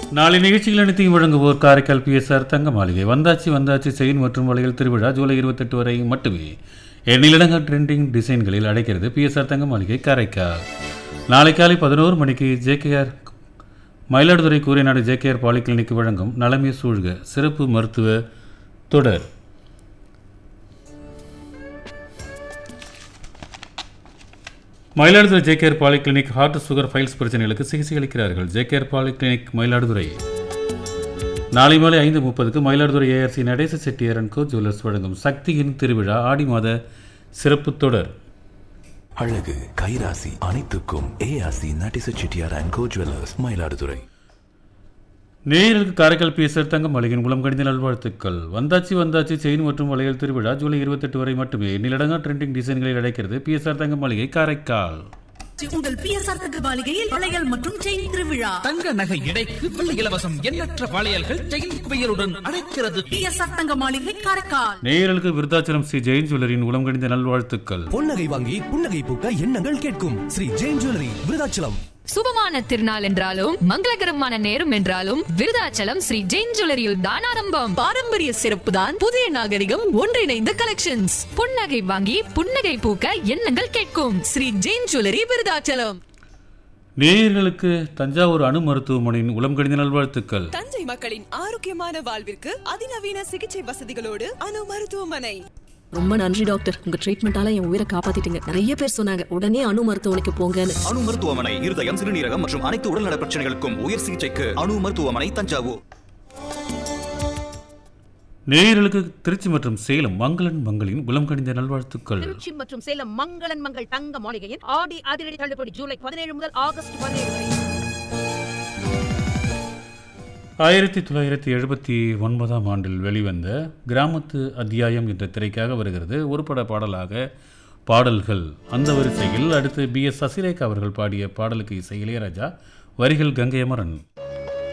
நாளை நிகழ்ச்சிகள் அனைத்தையும் வழங்குவோர் காரைக்கால் பிஎஸ்ஆர் தங்க மாளிகை வந்தாச்சி வந்தாச்சி செயின் மற்றும் வளையல் திருவிழா ஜூலை இருபத்தெட்டு வரை மட்டுமே எண்ணிலடங்க ட்ரெண்டிங் டிசைன்களில் அடைக்கிறது பிஎஸ்ஆர் தங்க மாளிகை காரைக்கால் நாளை காலை பதினோரு மணிக்கு JKR Mayiladuthurai Koorainadu JKR polyclinic வழங்கும் நலமே சூழ்க சிறப்பு மருத்துவ தொடர் Mayiladuthurai JKR polyclinic heart sugar piles பிரச்சனைகளுக்கு சிகிச்சை அளிக்கிறார்கள் ஜேகேஆர் பாலிகிளினிக் மயிலாடுதுறை நாளை மாலை ஐந்து முப்பதுக்கு மயிலாடுதுறை ஏஆர்சி நடேச செட்டியார் அண்ட் கோ ஜுவல்லர்ஸ் வழங்கும் சக்தியின் திருவிழா ஆடி மாத சிறப்பு தொடர் அழகு கைராசி அனைத்துக்கும் ஏஆசி நட்டிச Chettiar and co jewellers Mayiladuthurai நேயர்களுக்கு காரைக்கால் பிஎஸ்ஆர் தங்க மளிகையின் மூலம் கடித நல்வாழ்த்துக்கள் வந்தாச்சி வந்தாச்சி செயின் மற்றும் வளையல் திருவிழா ஜூலை இருபத்தெட்டு வரை மட்டுமே நிலடங்கா ட்ரெண்டிங் டிசைன்களில் அடைக்கிறது பிஎஸ்ஆர் தங்க மளிகை காரைக்கால் உங்கள் பிஎஸ்ஆர் தங்க மாளிகையில் வளையல் மற்றும் செயின் திருவிழா தங்க நகை எடைக்கு வெள்ளி இலவசம் எண்ணற்ற வளையல்கள் செயின் குவியலுடன் அழைக்கிறது பிஎஸ்ஆர் தங்க மாளிகை காரைக்கால் நேயர்களுக்கு விருத்தாச்சலம் ஸ்ரீ ஜெயின் ஜுவல்லரியின் மூலம் கடித நல்வாழ்த்துக்கள் பொன்னகை வாங்கி புன்னகை பூக்க எண்ணங்கள் கேட்கும் ஸ்ரீ ஜெயின் ஜுவல்லரி விருதாச்சலம் சுபமான திருநாள் என்றாலும் மங்களகரமான நேரம் என்றாலும் விருதாச்சலம் ஸ்ரீ ஜெயின் ஜுவல்லரியில் தான் ஆரம்பம் பாரம்பரிய சிறப்பு தான் புதிய நாகரிகம் ஒன்றிணைந்த கலெக்ஷன்ஸ் புன்னகை வாங்கி புன்னகை பூக்க எண்ணங்கள் கேட்கும் ஸ்ரீ ஜெயின் ஜுவல்லரி விருதாச்சலம் நேயர்களுக்கு தஞ்சாவூர் அணு மருத்துவமனையின் உளம் கடித நல்வாழ்த்துக்கள் தஞ்சை மக்களின் ஆரோக்கியமான வாழ்விற்கு அதிநவீன சிகிச்சை வசதிகளோடு அணு மருத்துவமனை ரொம்ப நன்றி டாக்டர் உங்க ட்ரீட்மெண்டால என் உயிரை காப்பாத்திட்டீங்க நிறைய பேர் சொன்னாங்க உடனே அணு மருத்துவமனைக்கு போங்கன்னு அணு மருத்துவமனை இருதயம் சிறுநீரகம் மற்றும் அனைத்து உடல்நல பிரச்சனைகளுக்கும் உயர் சிகிச்சைக்கு அணு மருத்துவமனை தஞ்சாவூர் நேயர்களுக்கு திருச்சி மற்றும் சேலம் மங்களன் மங்களின் உளம் கடித நல்வாழ்த்துக்கள் திருச்சி மற்றும் சேலம் மங்களன் மங்கள் தங்க மாளிகையில் ஆடி அதிரடி தள்ளுபடி ஜூலை பதினேழு முதல் ஆகஸ்ட் பதினேழு வரை ஆயிரத்தி தொள்ளாயிரத்தி எழுபத்தி ஒன்பதாம் ஆண்டில் வெளிவந்த கிராமத்து அத்தியாயம் என்ற திரைக்காக வருகிறது ஒரு பட பாடலாக பாடல்கள் அந்த வரிசையில் அடுத்து பி எஸ் சசிரேகா அவர்கள் பாடிய பாடலுக்கு இசை இளையராஜா வரிகள் கங்கை அமரன்